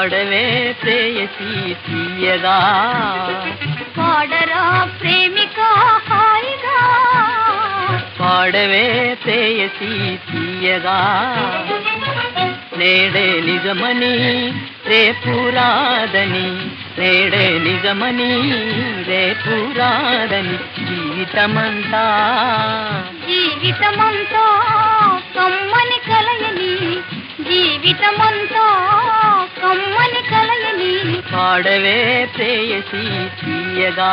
పాడవే ప్రేయసి తీయగా పాడరా ప్రేమిక హాయిగా పాడవే ప్రేయసి తీయగా నేడే నిజమని రేపు రాదని నేడే నిజమని రేపు రాదని జీవితమంతా జీవితమంతా కమ్మని కలయని జీవితమంతా కమ్మని కలయని పాడవే ప్రేయసి తీయగా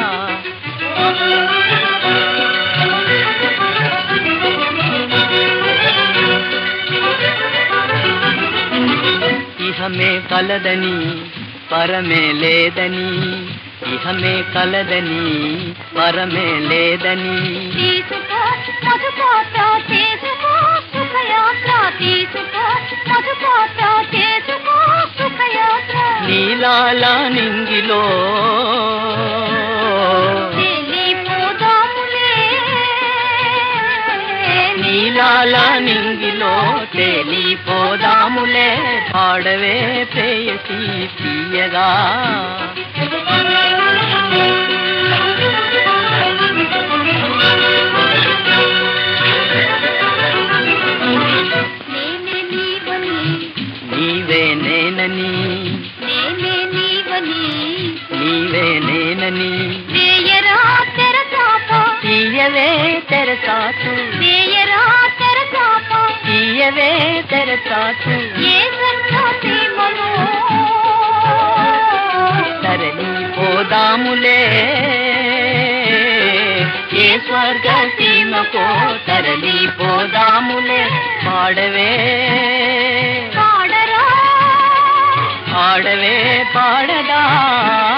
ఇహమే కలదని పరమే లేదని ఇహమే కలదని పరమే లేదని తీసుకో మధుపాత చేసుకో సుఖయాత్ర తీసుకో మధుపాత చేసుకో సుఖయాత్ర నీలాల నింగిలో తెలిపోదాములే నీలాల నింగిలో తేలిపోదాములే పాడవే ప్రేయసి తీయగా నేనే నీవని నీవే నేనని నేనే నీవని నీవే నేనని వేయరా తెరచాప తీయవే తెరచాటు వేయరా తెరచాప తీయవే తెరచాటు ఏ సన్యాసీమలో తరలి పోదాములే ఏ స్వర్గ సీమకో తరలి పోదాములే పాడవే పాడరా పాడవే పాడదా